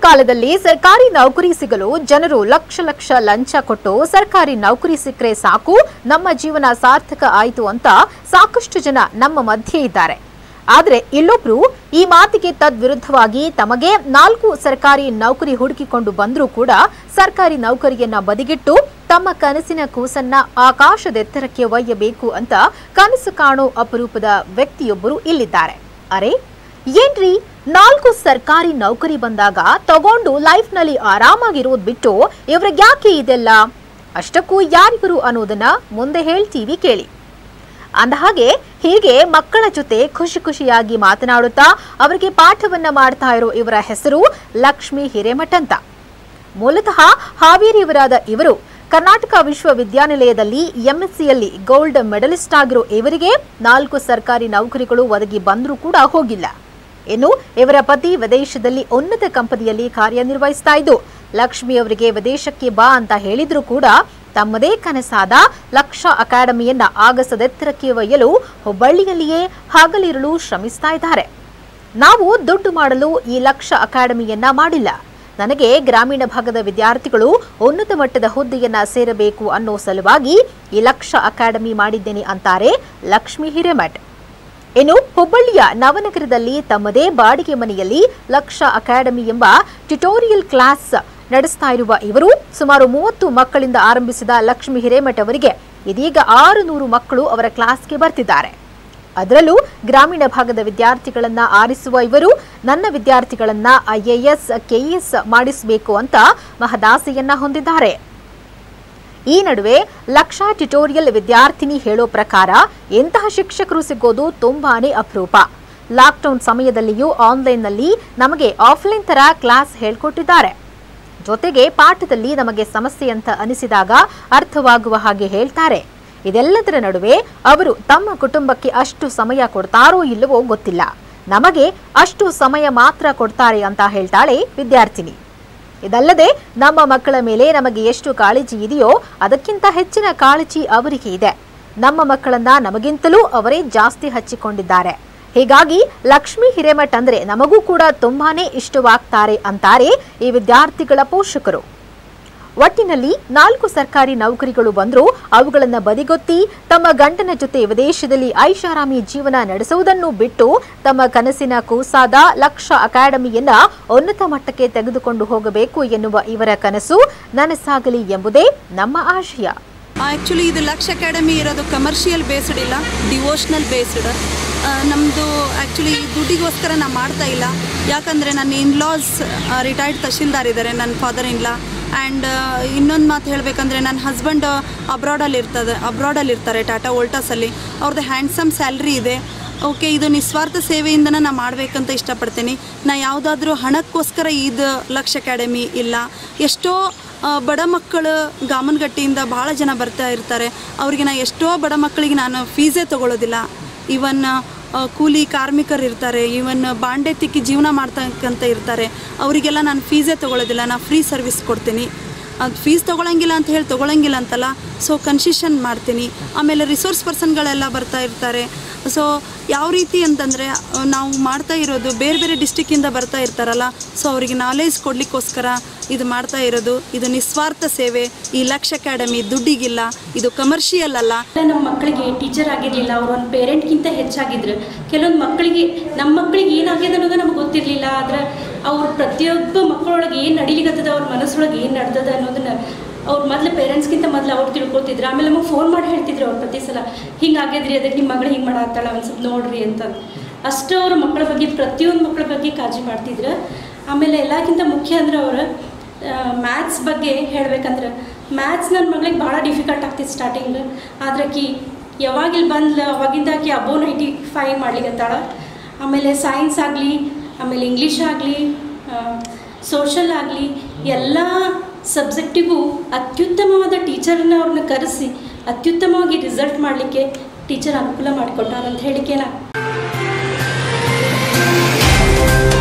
ಕಾಲದಲ್ಲಿ ಸರ್ಕಾರಿ ನೌಕರಿ ಸಿಗಲು ಜನರು ಲಕ್ಷ ಲಕ್ಷ ಲಂಚ ಕೊಟ್ಟು ಸರ್ಕಾರಿ ನೌಕರಿ ಸಿಕ್ಕರೆ ಸಾಕು ನಮ್ಮ ಜೀವನ ಸಾರ್ಥಕ ಆಯಿತು ಅಂತ ಸಾಕಷ್ಟು ಜನ ನಮ್ಮ ಮಧ್ಯೆ ಇದ್ದಾರೆ ಆದರೆ ಇಲ್ಲೊಬ್ರು ಈ ಮಾತಿಗೆ ತದ್ವಿರುದ್ಧವಾಗಿ ತಮಗೆ ನಾಲ್ಕು ಸರ್ಕಾರಿ ನೌಕರಿ ಹುಡುಕಿಕೊಂಡು ಬಂದರೂ ಕೂಡ ಸರ್ಕಾರಿ ನೌಕರಿಯನ್ನ ಬದಿಗಿಟ್ಟು ತಮ್ಮ ಕನಸಿನ ಕೂಸನ್ನ ಆಕಾಶದೆತ್ತರಕ್ಕೆ ಒಯ್ಯಬೇಕು ಅಂತ ಕನಸು ಕಾಣೋ ಅಪರೂಪದ ವ್ಯಕ್ತಿಯೊಬ್ಬರು ಇಲ್ಲಿದ್ದಾರೆ ಅರೆ ಏನ್ರಿ ನಾಲ್ಕು ಸರ್ಕಾರಿ ನೌಕರಿ ಬಂದಾಗ ತಗೊಂಡು ಲೈಫ್ನಲ್ಲಿ ಆರಾಮಾಗಿರೋದ್ ಬಿಟ್ಟು ಇವ್ರಿಗೆ ಯಾಕೆ ಇದೆಲ್ಲ ಅಷ್ಟಕ್ಕೂ ಯಾರಿವರು ಅನ್ನೋದನ್ನ ಮುಂದೆ ಹೇಳ್ತೀವಿ ಕೇಳಿ ಅಂದಹಾಗೆ ಹೀಗೆ ಮಕ್ಕಳ ಜೊತೆ ಖುಷಿ ಖುಷಿಯಾಗಿ ಮಾತನಾಡುತ್ತಾ ಅವರಿಗೆ ಪಾಠವನ್ನ ಮಾಡ್ತಾ ಇರೋ ಇವರ ಹೆಸರು ಲಕ್ಷ್ಮಿ ಹಿರೇಮಠ್ ಅಂತ ಮೂಲತಃ ಹಾವೇರಿಯವರಾದ ಇವರು ಕರ್ನಾಟಕ ವಿಶ್ವವಿದ್ಯಾನಿಲಯದಲ್ಲಿ ಎಂಎಸ್ಸಿಯಲ್ಲಿ ಗೋಲ್ಡ್ ಮೆಡಲಿಸ್ಟ್ ಆಗಿರೋ ಇವರಿಗೆ ನಾಲ್ಕು ಸರ್ಕಾರಿ ನೌಕರಿಗಳು ಒದಗಿ ಬಂದರೂ ಕೂಡ ಹೋಗಿಲ್ಲ ಇನ್ನು ಇವರ ಪತಿ ವಿದೇಶದಲ್ಲಿ ಉನ್ನತ ಕಂಪನಿಯಲ್ಲಿ ಕಾರ್ಯನಿರ್ವಹಿಸ್ತಾ ಇದ್ದು ಲಕ್ಷ್ಮಿ ಅವರಿಗೆ ವಿದೇಶಕ್ಕೆ ಬಾ ಅಂತ ಹೇಳಿದ್ರು ಕೂಡ ತಮ್ಮದೇ ಕನಸಾದ ಲಕ್ಷ ಅಕಾಡೆಮಿಯನ್ನ ಆಗಸದೆತ್ತರಕ್ಕೆ ಒಯ್ಯಲು ಹುಬ್ಬಳ್ಳಿಯಲ್ಲಿಯೇ ಹಗಲಿರುಳು ಶ್ರಮಿಸ್ತಾ ಇದ್ದಾರೆ ನಾವು ದುಡ್ಡು ಮಾಡಲು ಈ ಲಕ್ಷ ಅಕಾಡೆಮಿಯನ್ನ ಮಾಡಿಲ್ಲ ನನಗೆ ಗ್ರಾಮೀಣ ಭಾಗದ ವಿದ್ಯಾರ್ಥಿಗಳು ಉನ್ನತ ಮಟ್ಟದ ಹುದ್ದೆಯನ್ನ ಸೇರಬೇಕು ಅನ್ನೋ ಸಲುವಾಗಿ ಈ ಲಕ್ಷ ಅಕಾಡೆಮಿ ಮಾಡಿದ್ದೇನೆ ಅಂತಾರೆ ಲಕ್ಷ್ಮಿ ಹಿರೇಮಠ್ ಇನ್ನು ಹುಬ್ಬಳ್ಳಿಯ ನವನಗರದಲ್ಲಿ ತಮ್ಮದೇ ಬಾಡಿಗೆ ಮನೆಯಲ್ಲಿ ಲಕ್ಷ ಅಕಾಡೆಮಿ ಎಂಬ ಟ್ಯುಟೋರಿಯಲ್ ಕ್ಲಾಸ್ ನಡೆಸ್ತಾ ಇರುವ ಇವರು ಸುಮಾರು ಮೂವತ್ತು ಮಕ್ಕಳಿಂದ ಆರಂಭಿಸಿದ ಲಕ್ಷ್ಮಿ ಹಿರೇಮಠ್ ಅವರಿಗೆ ಇದೀಗ ಆರು ನೂರು ಮಕ್ಕಳು ಅವರ ಕ್ಲಾಸ್ಗೆ ಬರ್ತಿದ್ದಾರೆ ಅದರಲ್ಲೂ ಗ್ರಾಮೀಣ ಭಾಗದ ವಿದ್ಯಾರ್ಥಿಗಳನ್ನ ಆರಿಸುವ ಇವರು ನನ್ನ ವಿದ್ಯಾರ್ಥಿಗಳನ್ನ ಐಎಎಸ್ ಕೆಎಎಸ್ ಮಾಡಿಸಬೇಕು ಅಂತ ಮಹದಾಸೆಯನ್ನ ಹೊಂದಿದ್ದಾರೆ ಈ ನಡುವೆ ಲಕ್ಷ ಟ್ಯುಟೋರಿಯಲ್ ವಿದ್ಯಾರ್ಥಿನಿ ಹೇಳೋ ಪ್ರಕಾರ ಇಂತಹ ಶಿಕ್ಷಕರು ಸಿಗೋದು ತುಂಬಾನೇ ಅಪರೂಪ ಲಾಕ್ಡೌನ್ ಸಮಯದಲ್ಲಿಯೂ ಆನ್ಲೈನ್ನಲ್ಲಿ ನಮಗೆ ಆಫ್ಲೈನ್ ತರ ಕ್ಲಾಸ್ ಹೇಳ್ಕೊಟ್ಟಿದ್ದಾರೆ ಜೊತೆಗೆ ಪಾಠದಲ್ಲಿ ನಮಗೆ ಸಮಸ್ಯೆ ಅಂತ ಅನಿಸಿದಾಗ ಅರ್ಥವಾಗುವ ಹಾಗೆ ಹೇಳ್ತಾರೆ ಇದೆಲ್ಲದರ ನಡುವೆ ಅವರು ತಮ್ಮ ಕುಟುಂಬಕ್ಕೆ ಅಷ್ಟು ಸಮಯ ಕೊಡ್ತಾರೋ ಇಲ್ಲವೋ ಗೊತ್ತಿಲ್ಲ ನಮಗೆ ಅಷ್ಟು ಸಮಯ ಮಾತ್ರ ಕೊಡ್ತಾರೆ ಅಂತ ಹೇಳ್ತಾಳೆ ವಿದ್ಯಾರ್ಥಿನಿ ಇದಲ್ಲದೆ ನಮ್ಮ ಮಕ್ಕಳ ಮೇಲೆ ನಮಗೆ ಎಷ್ಟು ಕಾಳಜಿ ಇದೆಯೋ ಅದಕ್ಕಿಂತ ಹೆಚ್ಚಿನ ಕಾಳಜಿ ಅವರಿಗೆ ಇದೆ ನಮ್ಮ ಮಕ್ಕಳನ್ನ ನಮಗಿಂತಲೂ ಅವರೇ ಜಾಸ್ತಿ ಹಚ್ಚಿಕೊಂಡಿದ್ದಾರೆ ಹೀಗಾಗಿ ಲಕ್ಷ್ಮಿ ಹಿರೇಮಠ್ ಅಂದ್ರೆ ನಮಗೂ ಕೂಡ ತುಂಬಾನೇ ಇಷ್ಟವಾಗ್ತಾರೆ ಅಂತಾರೆ ಈ ವಿದ್ಯಾರ್ಥಿಗಳ ಪೋಷಕರು ಒಟ್ಟಿನಲ್ಲಿ ನಾಲ್ಕು ಸರ್ಕಾರಿ ನೌಕರಿಗಳು ಬಂದರೂ ಅವುಗಳನ್ನು ಬದಿಗೊತ್ತಿ ತಮ್ಮ ಗಂಡನ ಜೊತೆ ವಿದೇಶದಲ್ಲಿ ಐಷಾರಾಮಿ ಜೀವನ ನಡೆಸುವುದನ್ನು ಬಿಟ್ಟು ತಮ್ಮ ಕನಸಿನ ಕೂಸಾದ ಲಕ್ಷ ಅಕಾಡೆಮಿಯನ್ನ ಉನ್ನತ ಮಟ್ಟಕ್ಕೆ ತೆಗೆದುಕೊಂಡು ಹೋಗಬೇಕು ಎನ್ನುವ ಇವರ ಕನಸು ನನಸಾಗಲಿ ಎಂಬುದೇ ನಮ್ಮ ಆಶಯ ಆ್ಯಕ್ಚುಲಿ ಇದು ಲಕ್ಷ ಅಕಾಡೆಮಿ ಇರೋದು ಕಮರ್ಷಿಯಲ್ ಬೇಸ್ಡ್ ಇಲ್ಲ ಡಿವೋಷ್ನಲ್ ಬೇಸ್ಡ್ ನಮ್ಮದು ಆ್ಯಕ್ಚುಲಿ ದುಡ್ಡಿಗೋಸ್ಕರ ನಾನು ಮಾಡ್ತಾ ಇಲ್ಲ ಯಾಕಂದರೆ ನನ್ನ ಇನ್ಲಾಸ್ ರಿಟೈರ್ಡ್ ತಹಶೀಲ್ದಾರ್ ಇದ್ದಾರೆ ನನ್ನ ಫಾದರ್ ಇನ್ಲಾ ಆ್ಯಂಡ್ ಇನ್ನೊಂದು ಮಾತು ಹೇಳಬೇಕಂದ್ರೆ ನನ್ನ ಹಸ್ಬೆಂಡ್ ಅಬ್ರಾಡಲ್ಲಿ ಇರ್ತದೆ ಅಬ್ರಾಡಲ್ಲಿ ಇರ್ತಾರೆ ಟಾಟಾ ವೋಲ್ಟಾಸಲ್ಲಿ ಅವ್ರದ್ದು ಹ್ಯಾಂಡ್ಸಮ್ ಸ್ಯಾಲ್ರಿ ಇದೆ ಓಕೆ ಇದು ನಿಸ್ವಾರ್ಥ ಸೇವೆಯಿಂದನೇ ನಾನು ಮಾಡಬೇಕಂತ ಇಷ್ಟಪಡ್ತೀನಿ ನಾ ಯಾವುದಾದ್ರೂ ಹಣಕ್ಕೋಸ್ಕರ ಇದು ಲಕ್ಷ ಅಕಾಡೆಮಿ ಇಲ್ಲ ಎಷ್ಟೋ ಆ, ಬಡ ಮಕ್ಕಳು ಗಾಮನಗಟ್ಟಿಯಿಂದ ಭಾಳ ಜನ ಬರ್ತಾ ಇರ್ತಾರೆ ಅವರಿಗೆ ನಾ ಎಷ್ಟೋ ಬಡ ಮಕ್ಕಳಿಗೆ ನಾನು ಫೀಸೇ ತೊಗೊಳ್ಳೋದಿಲ್ಲ ಇವನ್ ಆ, ಕೂಲಿ ಕಾರ್ಮಿಕರು ಇರ್ತಾರೆ ಇವನ್ ಬಾಂಡೆ ತಿಕ್ಕಿ ಜೀವನ ಮಾಡ್ತಕ್ಕಂತ ಇರ್ತಾರೆ ಅವರಿಗೆಲ್ಲ ನಾನು ಫೀಸೇ ತೊಗೊಳ್ಳೋದಿಲ್ಲ ನಾನು ಫ್ರೀ ಸರ್ವಿಸ್ ಕೊಡ್ತೀನಿ ಅದು ಫೀಸ್ ತೊಗೊಳಂಗಿಲ್ಲ ಅಂತ ಹೇಳಿ ತೊಗೊಳಂಗಿಲ್ಲ ಅಂತಲ್ಲ ಸೊ ಕನ್ಸೆಷನ್ ಮಾಡ್ತೀನಿ ಆಮೇಲೆ ರಿಸೋರ್ಸ್ ಪರ್ಸನ್ಗಳೆಲ್ಲ ಬರ್ತಾ ಇರ್ತಾರೆ ಸೊ ಯಾವ ರೀತಿ ಅಂತಂದರೆ ನಾವು ಮಾಡ್ತಾ ಇರೋದು ಬೇರೆ ಬೇರೆ ಡಿಸ್ಟಿಕ್ಕಿಂದ ಬರ್ತಾ ಇರ್ತಾರಲ್ಲ ಸೊ ಅವರಿಗೆ ನಾಲೆಜ್ ಕೊಡಲಿಕ್ಕೋಸ್ಕರ ಇದು ಮಾಡ್ತಾ ಇರೋದು ಇದು ನಿಸ್ವಾರ್ಥ ಸೇವೆ ಈ ಲಕ್ಷ ಅಕಾಡೆಮಿ ದುಡ್ಡಿಗಿಲ್ಲ ಇದು ಕಮರ್ಷಿಯಲ್ ಅಲ್ಲ ಎಲ್ಲ ನಮ್ಮ ಮಕ್ಕಳಿಗೆ ಟೀಚರ್ ಆಗಿರಲಿಲ್ಲ ಅವ್ರು ಒಂದು ಪೇರೆಂಟ್ಗಿಂತ ಹೆಚ್ಚಾಗಿದ್ರು ಕೆಲವೊಂದು ಮಕ್ಕಳಿಗೆ ನಮ್ಮ ಮಕ್ಕಳಿಗೆ ಏನಾಗ್ಯದ ಅನ್ನೋದು ನಮ್ಗೆ ಗೊತ್ತಿರಲಿಲ್ಲ ಆದ್ರೆ ಅವ್ರು ಪ್ರತಿಯೊಬ್ಬ ಮಕ್ಕಳೊಳಗೆ ಏನು ನಡಿಲಿಕತ್ತದ ಅವ್ರ ಮನಸ್ಸೊಳಗೆ ಏನು ನಡ್ದದ ಅನ್ನೋದನ್ನ ಅವ್ರು ಮೊದಲು ಪೇರೆಂಟ್ಸ್ಗಿಂತ ಮೊದಲು ಅವ್ರು ತಿಳ್ಕೊತಿದ್ರು ಆಮೇಲೆ ನಮಗೆ ಫೋನ್ ಮಾಡಿ ಹೇಳ್ತಿದ್ರು ಅವ್ರು ಪ್ರತಿ ಸಲ ಹಿಂಗೆ ಆಗ್ಯದ್ರಿ ಅದಕ್ಕೆ ನಿಮ್ಮ ಮಗಳು ಹಿಂಗೆ ಮಾಡತ್ತಾಳ ಒಂದು ಸ್ವಲ್ಪ ನೋಡ್ರಿ ಅಂತ ಅಷ್ಟು ಅವ್ರ ಮಕ್ಕಳ ಬಗ್ಗೆ ಪ್ರತಿಯೊಂದು ಮಕ್ಕಳ ಬಗ್ಗೆ ಕಾಳಜಿ ಮಾಡ್ತಿದ್ರು ಆಮೇಲೆ ಎಲ್ಲಕ್ಕಿಂತ ಮುಖ್ಯ ಅಂದ್ರೆ ಅವರು ಮ್ಯಾಥ್ಸ್ ಬಗ್ಗೆ ಹೇಳ್ಬೇಕಂದ್ರೆ ಮ್ಯಾಥ್ಸ್ ನನ್ನ ಮಗಳಿಗೆ ಭಾಳ ಡಿಫಿಕಲ್ಟ್ ಆಗ್ತಿತ್ತು ಸ್ಟಾರ್ಟಿಂಗ್ ಆದ್ರೆ ಆಕಿ ಯಾವಾಗ ಇಲ್ಲಿ ಬಂದ್ಲ ಅವಾಗಿಂದ ಆಕಿ ಅಬೋ ನೈಂಟಿ ಫೈವ್ ಮಾಡ್ಲಿಕತ್ತಾಳ ಆಮೇಲೆ ಸೈನ್ಸ್ ಆಗಲಿ ಆಮೇಲೆ ಇಂಗ್ಲೀಷ್ ಆಗಲಿ ಸೋಷಲ್ ಆಗಲಿ ಎಲ್ಲ ಸಬ್ಜೆಕ್ಟಿಗೂ ಅತ್ಯುತ್ತಮವಾದ ಟೀಚರನ್ನ ಅವ್ರನ್ನ ಕರೆಸಿ ಅತ್ಯುತ್ತಮವಾಗಿ ರಿಸಲ್ಟ್ ಮಾಡಲಿಕ್ಕೆ ಟೀಚರ್ ಅನುಕೂಲ ಮಾಡಿಕೊಟ್ಟಾರಂತ ಹೇಳಿಕೆ ನಾ